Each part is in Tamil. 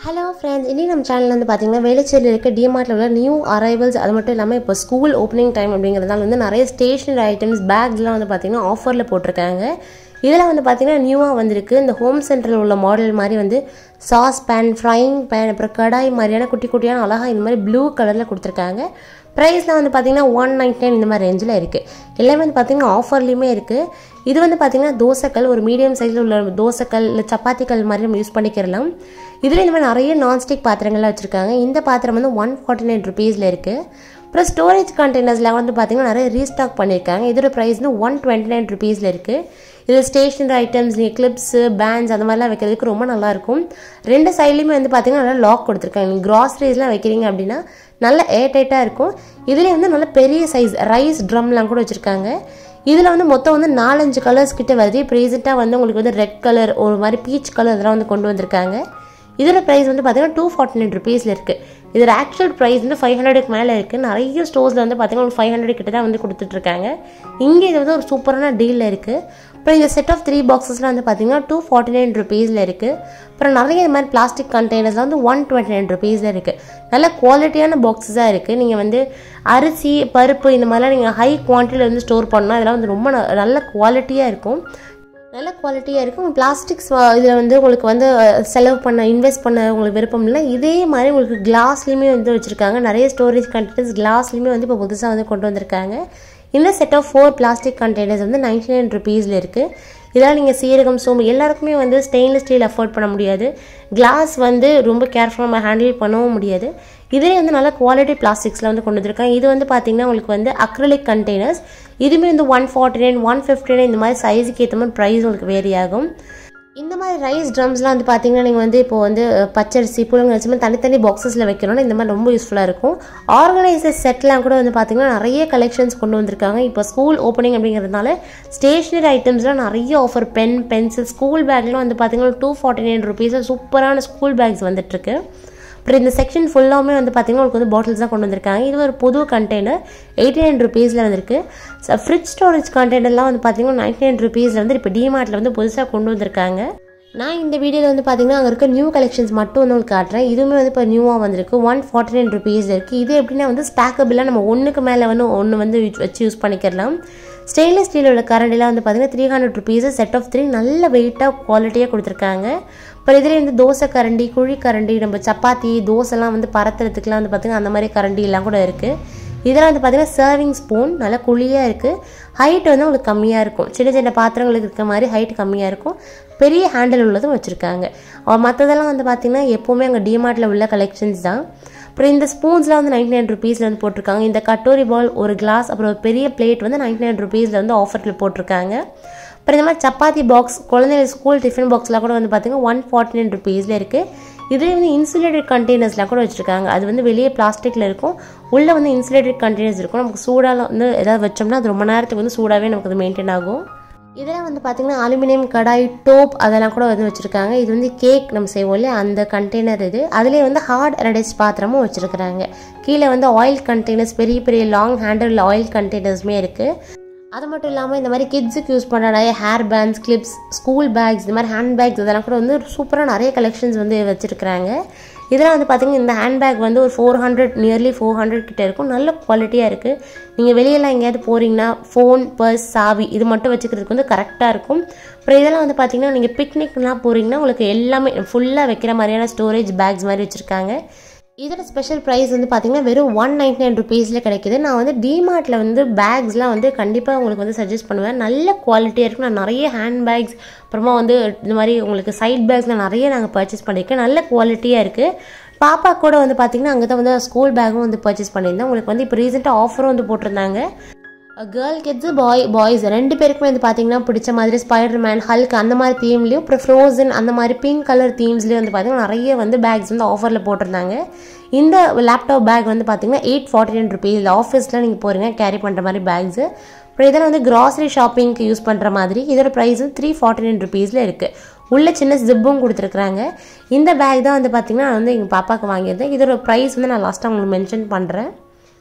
ஹலோ ஃப்ரெண்ட்ஸ் இன்னைக்கு நம்ம சேனல் வந்து பார்த்தீங்கன்னா வேலைச்சேரியில் இருக்க டிமார்ட்டில் உள்ள நியூ அரைவல்ஸ் அது மட்டும் இல்லாமல் இப்போ ஸ்கூல் ஓப்பனிங் டைம் அப்படிங்கிறதால வந்து நிறைய ஸ்டேஷனரி ஐட்டம்ஸ் பேக்ஸ்லாம் வந்து பார்த்தீங்கன்னா ஆஃபரில் போட்டிருக்காங்க இதில் வந்து பார்த்தீங்கன்னா நியூவாக வந்திருக்கு இந்த ஹோம் சென்டரில் உள்ள மாடல் மாதிரி வந்து சாஸ் பேன் ஃப்ரைங் பேன் அப்புறம் கடாய் மாதிரியான குட்டி குட்டியான அழகாக இந்த மாதிரி ப்ளூ கலரில் கொடுத்துருக்காங்க ப்ரைஸ்லாம் வந்து பார்த்தீங்கன்னா ஒன் நைன்டி நைன் இந்த மாதிரி ரேஞ்சில் இருக்குது எல்லாமே வந்து பார்த்தீங்கன்னா ஆஃபர்லேயுமே இருக்குது இது வந்து பார்த்தீங்கன்னா தோசைக்கல் ஒரு மீடியம் சைஸில் உள்ள தோசைக்கல் இல்லை சப்பாத்தி கல் மாதிரி நம்ம யூஸ் பண்ணிக்கிறலாம் இதில் இந்த மாதிரி நிறைய நான்ஸ்டிக் பாத்திரங்கள்லாம் வச்சுருக்காங்க இந்த பாத்திரம் வந்து ஒன் ஃபார்ட்டி நைன் ருபீஸில் இருக்குது அப்புறம் ஸ்டோரேஜ் கண்டெய்னர்ஸில் வந்து பார்த்தீங்கன்னா நிறைய ரீஸ்டாக் பண்ணியிருக்காங்க இதோட ப்ரைஸ் வந்து ஒன் டுவெண்ட்டி நைன் ருபீஸில் இருக்குது இதில் ஸ்டேஷனரி ஐட்டம்ஸ் நீங்கள் கிளிப்ஸு பேண்ட்ஸ் அந்த மாதிரிலாம் வைக்கிறதுக்கு ரொம்ப நல்லாயிருக்கும் ரெண்டு சைட்லேயுமே வந்து பார்த்தீங்கன்னா நல்லா லாக் கொடுத்துருக்காங்க நீங்கள் க்ராசரிஸ்லாம் வைக்கிறீங்க அப்படின்னா நல்ல ஏர் டைட்டாக இருக்கும் இதுலேயே வந்து நல்ல பெரிய சைஸ் ரைஸ் ட்ரம்லாம் கூட வச்சுருக்காங்க இதில் வந்து மொத்தம் வந்து நாலஞ்சு கலர்ஸ் கிட்ட வருது இப்போ ரீசெண்டாக வந்து உங்களுக்கு வந்து ரெட் கலர் ஒரு மாதிரி பீச் கலர் இதெல்லாம் வந்து கொண்டு வந்திருக்காங்க இதோட ப்ரைஸ் வந்து பார்த்தீங்கன்னா டூ ஃபார்ட்டி நைன் ருபீஸில் இருக்குது இதோட ஆக்சுவல் ப்ரைஸ் வந்து ஃபைவ் ஹண்ட்ரடுக்கு மேலே இருக்குது நிறைய ஸ்டோர்ஸில் வந்து பார்த்தீங்கன்னா ஒரு ஃபைவ் ஹண்ட்ரட் கிட்ட தான் வந்து கொடுத்துட்ருக்காங்க இங்கே இது வந்து ஒரு சூப்பரான டீலில் இருக்குது அப்புறம் இந்த செட் ஆஃப் த்ரீ பாக்ஸஸ்லாம் வந்து பார்த்தீங்கன்னா டூ ஃபார்ட்டி நைன் ருபீஸில் இருக்குது அப்புறம் நிறைய இந்த மாதிரி பிளாஸ்டிக் கண்டெய்னர்ஸ்லாம் வந்து ஒன் டுவெண்ட்டி நைன் ருபீஸில் இருக்குது நல்ல குவாலிட்டியான பாக்ஸஸாக இருக்குது நீங்கள் வந்து அரிசி பருப்பு இந்த மாதிரிலாம் நீங்கள் ஹை குவான்டிட்டியில் வந்து ஸ்டோர் பண்ணால் இதெல்லாம் வந்து ரொம்ப ந- நல்ல குவாலிட்டியாக இருக்கும் நல்ல குவாலிட்டியாக இருக்கும் பிளாஸ்டிக்ஸ் இதில் வந்து உங்களுக்கு வந்து அஹ், செலவு பண்ண இன்வெஸ்ட் பண்ண உங்களுக்கு விருப்பம் இல்லை இதே மாதிரி உங்களுக்கு கிளாஸ்லேயுமே வந்து வச்சுருக்காங்க நிறைய ஸ்டோரேஜ் கண்டெய்னர்ஸ் கிளாஸ்லேயுமே வந்து இப்போ புதுசாக வந்து கொண்டு வந்திருக்காங்க இந்த set of four plastic containers வந்து நைன்டி நைன் ருபீஸில் இருக்குது இதெல்லாம் நீங்கள் சீரகம் சோம்பு எல்லாருக்குமே வந்து ஸ்டெயின்லெஸ் ஸ்டீல் அஃபோர்ட் பண்ண முடியாது கிளாஸ் வந்து ரொம்ப கேர்ஃபுல்லாக நம்ம ஹேண்டில் பண்ணவும் முடியாது இதே வந்து நல்ல குவாலிட்டி பிளாஸ்டிக்ஸில் வந்து கொண்டு வந்திருக்காங்க இது வந்து பார்த்தீங்கன்னா உங்களுக்கு வந்து அக்ரலிக் கண்டெய்னர்ஸ் இதுவுமே வந்து one forty nine one fifty nine இந்த மாதிரி சைஸுக்கு ஏற்ற மாதிரி ப்ரைஸ் உங்களுக்கு வேரி ஆகும் இந்த மாதிரி ரைஸ் ட்ரம்ஸ்லாம் வந்து பார்த்தீங்கன்னா நீங்கள் வந்து இப்போ வந்து அஹ், பச்சரிசி புழுங்கரிசி மாதிரி தனித்தனி பாக்ஸஸில் வைக்கணும்னா இந்த மாதிரி ரொம்ப யூஸ்ஃபுல்லாக இருக்கும் ஆர்கனைசர் செட்லாம் கூட வந்து பார்த்தீங்கன்னா நிறைய கலெக்ஷன்ஸ் கொண்டு வந்திருக்காங்க இப்போ ஸ்கூல் ஓப்பனிங் அப்படிங்கிறதுனால ஸ்டேஷ்னரி ஐட்டம்ஸ்லாம் நிறைய ஆஃபர் பென் பென்சில் ஸ்கூல் பேக்லாம் வந்து பார்த்தீங்கன்னா டூ ஃபார்ட்டி நைன் ருபீஸில் சூப்பரான ஸ்கூல் பேக்ஸ் வந்துட்டுருக்கு அப்புறம் இந்த செக்ஷன் ஃபுல்லாமே வந்து பார்த்தீங்கன்னா உங்களுக்கு வந்து பாட்டில்ஸ் தான் கொண்டு வந்திருக்காங்க இது ஒரு புது கண்டெய்னர் எயிட்டி நைன் ருபீஸில் வந்திருக்கு ஃப்ரிட்ஜ் ஸ்டோரேஜ் கண்டெய்னர்லாம் வந்து பார்த்தீங்கன்னா நைன்டி நைன் ருபீஸில் வந்து இப்போ டிமார்ட்டில் வந்து புதுசாக கொண்டு வந்திருக்காங்க நான் இந்த வீடியோவில் வந்து பார்த்தீங்கன்னா அங்கே இருக்க நியூ கலெக்ஷன்ஸ் மட்டும் வந்து உங்களுக்கு காட்டுறேன் இதுவுமே வந்து இப்போ நியூவாக வந்திருக்கு ஒன் ஃபார்ட்டி நைன் ருபீஸ் இருக்குது இது எப்படின்னா வந்து ஸ்டாக்கபிளாக நம்ம ஒன்றுக்கு மேலே வந்து ஒன்று வந்து யூஸ்- வச்சு யூஸ் பண்ணிக்கலாம் ஸ்டெயின்லெஸ் ஸ்டீலோட கரண்டிலாம் வந்து பார்த்தீங்கன்னா three hundred rupees set of three நல்ல வெயிட்டாக குவாலிட்டியாக கொடுத்துருக்காங்க அப்புறம் இதில் வந்து தோசை கரண்டி குழி கரண்டி நம்ம சப்பாத்தி தோசைலாம் வந்து பரத்துறதுக்குலாம் வந்து பார்த்தீங்கன்னா அந்த மாதிரி கரண்டி எல்லாம் கூட இருக்குது இதெல்லாம் வந்து பார்த்தீங்கன்னா சர்விங் ஸ்பூன் நல்லா குழியாக இருக்குது ஹைட் வந்து உங்களுக்கு கம்மியாக இருக்கும் சின்ன சின்ன பாத்திரங்களுக்கு இருக்க மாதிரி ஹைட் கம்மியாக இருக்கும் பெரிய ஹேண்டில் உள்ளதும் வச்சுருக்காங்க மற்றதெல்லாம் வந்து பார்த்தீங்கன்னா எப்போவுமே அங்கே டிமார்ட்டில் உள்ள கலெக்ஷன்ஸ் தான் அப்புறம் இந்த ஸ்பூன்ஸ்லாம் வந்து நைன்டி நைன் ருபீஸில் வந்து போட்டிருக்காங்க இந்த கட்டோரி பால் ஒரு கிளாஸ் அப்புறம் ஒரு பெரிய பிளேட் வந்து நைன்டி நைன் ருபீஸில் வந்து ஆஃபரில் போட்டிருக்காங்க அப்புறம் இந்த மாதிரி சப்பாத்தி பாக்ஸ் குழந்தைங்க ஸ்கூல் டிஃபன் பாக்ஸ்லாம் கூட வந்து பார்த்தீங்கன்னா ஒன் ஃபார்ட்டி நைன் ருபீஸில் இருக்குது இதுலேயே வந்து இன்சுலேட்டட் கண்டெய்னர்ஸ்லாம் கூட வச்சுருக்காங்க அது வந்து வெளியே பிளாஸ்டிக்கில் இருக்கும் உள்ளே வந்து இன்சுலேட்டட் கண்டெய்னர்ஸ் இருக்கும் நமக்கு சூடாக வந்து ஏதாவது வச்சோம்னா அது ரொம்ப நேரத்துக்கு வந்து சூடாகவே நமக்கு அது மெயின்டைன் ஆகும் இதெல்லாம் வந்து பார்த்தீங்கன்னா அலுமினியம் கடாய் டோப் அதெல்லாம் கூட வந்து வச்சுருக்காங்க இது வந்து கேக் நம்ம செய்வோம் இல்லையா அந்த கண்டெய்னர் இது அதுலேயே வந்து ஹார்ட் அனடைஸ் பாத்திரமும் வச்சுருக்குறாங்க கீழே வந்து ஆயில் கண்டெய்னர்ஸ் பெரிய பெரிய லாங் ஹேண்டில் ஆயில் கண்டெய்னர்ஸுமே இருக்குது அது மட்டும் இல்லாமல் இந்த மாதிரி கிட்ஸுக்கு யூஸ் பண்ணுற நிறைய hair bands clips school bags இந்த மாதிரி ஹேண்ட் பேக்ஸ் இதெல்லாம் கூட வந்து சூப்பராக நிறைய கலெக்ஷன்ஸ் வந்து வச்சுருக்குறாங்க இதெல்லாம் வந்து பார்த்தீங்கன்னா இந்த ஹேண்ட் பேக் வந்து ஒரு four hundred nearly four hundred கிட்ட இருக்கும் நல்ல குவாலிட்டியாக இருக்குது நீங்கள் வெளியெல்லாம் எங்கேயாவது போகிறீங்கன்னா ஃபோன் பர்ஸ் சாவி இது மட்டும் வச்சுக்கிறதுக்கு வந்து கரெக்டாக இருக்கும் அப்புறம் இதெல்லாம் வந்து பார்த்தீங்கன்னா நீங்கள் பிக்னிக்லாம் போகிறீங்கன்னா உங்களுக்கு எல்லாமே ஃபுல்லாக வைக்கிற மாதிரியான ஸ்டோரேஜ் பேக்ஸ் மாதிரி வச்சுருக்காங்க இதோட ஸ்பெஷல் ப்ரைஸ் வந்து பார்த்தீங்கன்னா வெறும் ஒன் நைன்டி நைன் ருபீஸில் கிடைக்குது நான் வந்து டிமார்ட்டில் வந்து பேக்ஸ்லாம் வந்து கண்டிப்பாக உங்களுக்கு வந்து சஜஸ்ட் பண்ணுவேன் நல்ல குவாலிட்டியாக இருக்கும் நான் நிறைய ஹேண்ட் பேக்ஸ் அப்புறமா வந்து இந்த மாதிரி உங்களுக்கு சைட் பேக்ஸ்லாம் நிறைய நாங்கள் பர்ச்சேஸ் பண்ணியிருக்கேன் நல்ல குவாலிட்டியாக இருக்குது பாப்பா கூட வந்து பார்த்தீங்கன்னா அங்கே தான் வந்து ஸ்கூல் பேக்கும் வந்து பர்ச்சேஸ் பண்ணியிருந்தேன் உங்களுக்கு வந்து இப்போ ரீசெண்டாக ஆஃபரும் வந்து போட்டிருந்தாங்க கேர்ள் கிட்ஸு பாய் பாய்ஸ் ரெண்டு பேருக்குமே வந்து பார்த்தீங்கன்னா பிடிச்ச மாதிரி ஸ்பைடர் மேன் ஹல்க் அந்த மாதிரி தீம்லேயும் அப்புறம் ஃப்ரோசன் அந்த மாதிரி பிங்க் கலர் தீம்ஸ்லேயும் வந்து பார்த்தீங்கன்னா நிறைய வந்து பேக்ஸ் வந்து ஆஃபரில் போட்டிருந்தாங்க இந்த லேப்டாப் பேக் வந்து பார்த்தீங்கன்னா எயிட் ஃபார்ட்டி நைன் ருபீஸ் ஆஃபீஸில் நீங்கள் போகிறீங்க கேரி பண்ணுற மாதிரி பேக்ஸு அப்புறம் இதெல்லாம் வந்து கிராசரி ஷாப்பிங்க்கு யூஸ் பண்ணுற மாதிரி இதோட ப்ரைஸ் வந்து த்ரீ ஃபார்ட்டி நைன் ருபீஸில் இருக்குது உள்ள சின்ன ஜிப்பும் கொடுத்துருக்குறாங்க இந்த பேக் தான் வந்து பார்த்தீங்கன்னா நான் வந்து எங்கள் பாப்பாவுக்கு வாங்கியிருந்தேன் இதோட ப்ரைஸ் வந்து நான் லாஸ்ட்டாக உங்களுக்கு மென்ஷன் பண்ணுறேன்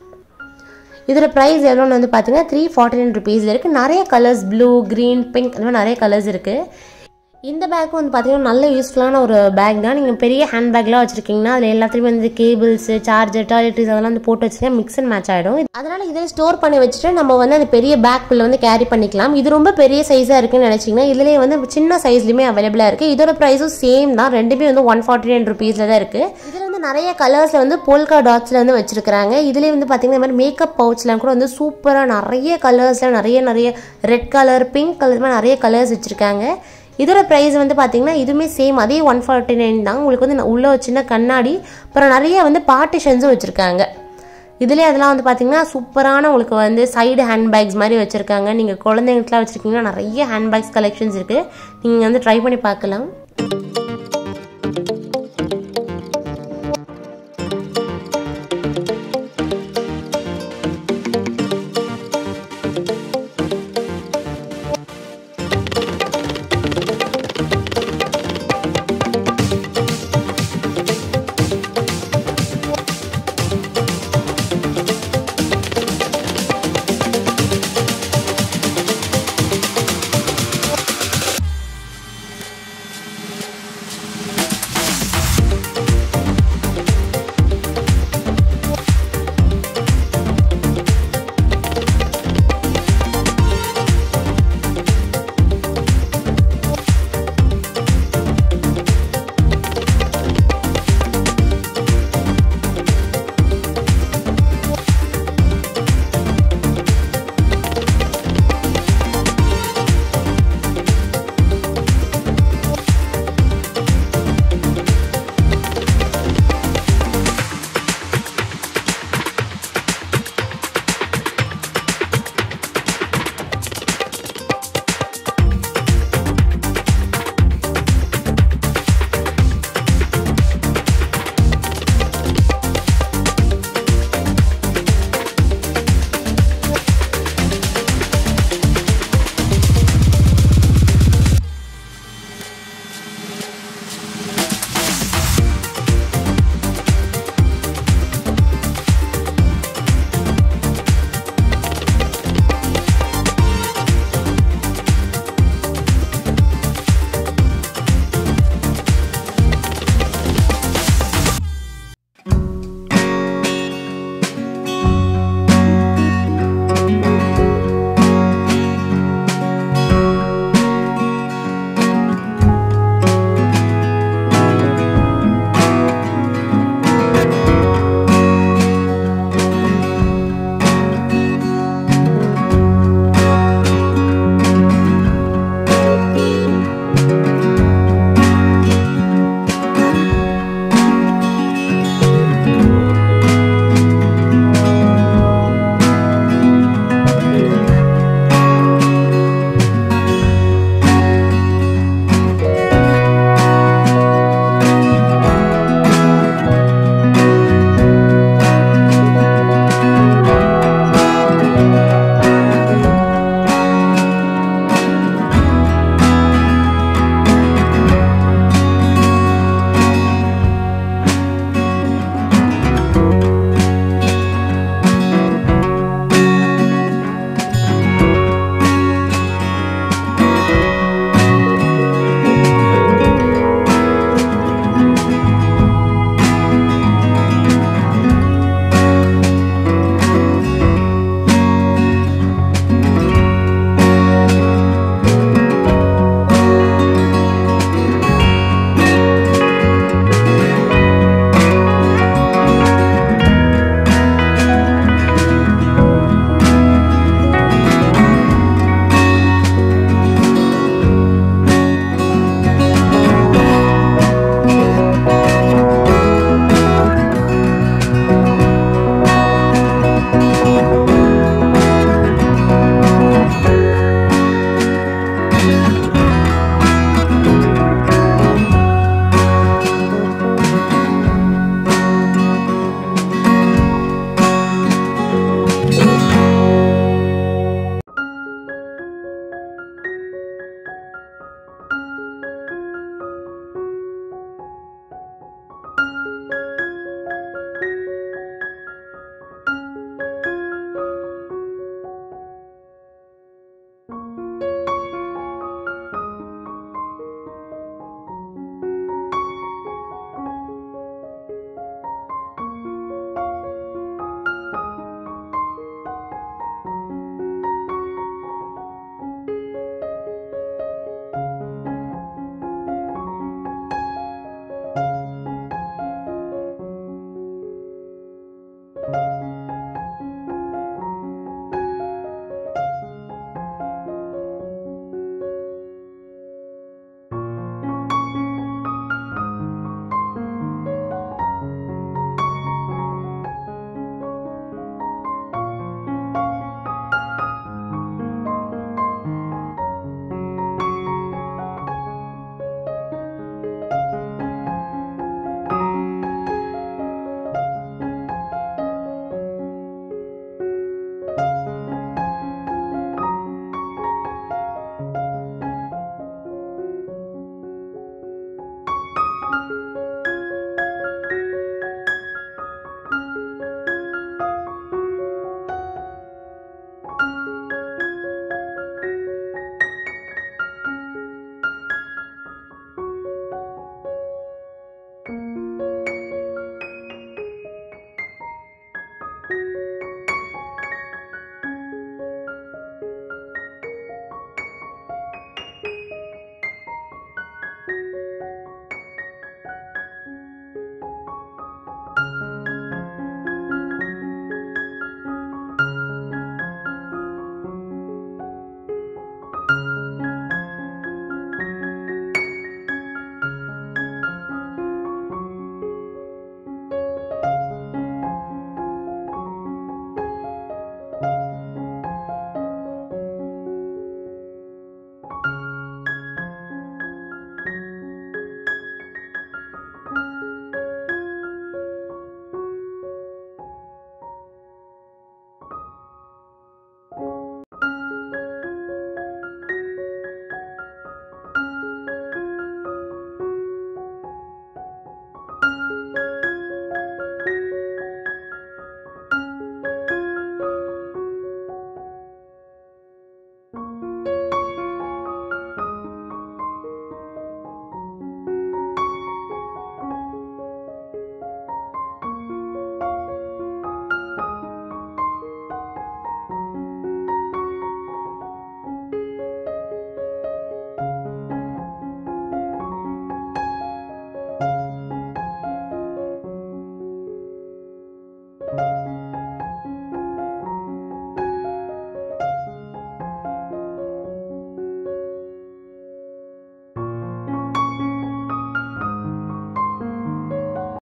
இதோட ப்ரைஸ் எவ்வளோன்னு வந்து பார்த்தீங்கன்னா த்ரீ ஃபார்ட்டி நைன் ருபீஸில் இருக்குது நிறைய கலர்ஸ் ப்ளூ க்ரீன் பிங்க் அந்த மாதிரி நிறைய கலர்ஸ் இருக்குது இந்த பேக் வந்து பார்த்தீங்கன்னா நல்ல யூஸ்ஃபுல்லான ஒரு பேக் தான் நீங்கள் பெரிய ஹேண்ட் பேக்லாம் வச்சுருக்கீங்கன்னா அதில் எல்லாத்துலேயுமே வந்து கேபிள்ஸு சார்ஜர் டாய்லெட்ரிஸ் அதெல்லாம் வந்து போட்டு வச்சுருக்கேன் மிக்ஸ் அண்ட் மேட்ச் ஆகிடும் அதனால் இதை ஸ்டோர் பண்ணி வச்சுட்டு நம்ம வந்து அந்த பெரிய பேக்குள்ளே வந்து கேரி பண்ணிக்கலாம் இது ரொம்ப பெரிய சைஸாக இருக்குன்னு நினச்சிங்கன்னா இதுலேயே வந்து சின்ன சைஸ்லையுமே அவைலபிளாக இருக்குது இதோட ப்ரைஸும் சேம் தான் ரெண்டுமே வந்து ஒன் ஃபார்ட்டி நைன் ருபீஸில் தான் இருக்குது இதில் வந்து நிறைய கலர்ஸில் வந்து போல்கா டாட்ஸில் வந்து வச்சுருக்காங்க இதுலேயே வந்து பார்த்தீங்கன்னா இந்த மாதிரி மேக்கப் பவுச்லாம் கூட வந்து சூப்பராக நிறைய கலர்ஸில் நிறைய நிறைய ரெட் கலர் பிங்க் கலர் மாதிரி நிறைய கலர்ஸ் வச்சுருக்காங்க இதோட ப்ரைஸ் வந்து பார்த்தீங்கன்னா இதுவுமே சேம் அதே ஒன் ஃபார்ட்டி நைன் தான் உங்களுக்கு வந்து உள்ள ஒரு சின்ன கண்ணாடி அப்புறம் நிறைய வந்து பார்ட்டிஷன்ஸும் வச்சுருக்காங்க இதுலேயே அதெல்லாம் வந்து பார்த்தீங்கன்னா சூப்பரான உங்களுக்கு வந்து சைடு ஹேண்ட் பேக்ஸ் மாதிரி வச்சுருக்காங்க நீங்கள் குழந்தைங்களுக்குலாம் வச்சுருக்கீங்கன்னா நிறைய ஹேண்ட் பேக்ஸ் கலெக்ஷன்ஸ் இருக்குது நீங்கள் வந்து ட்ரை பண்ணி பார்க்கலாம்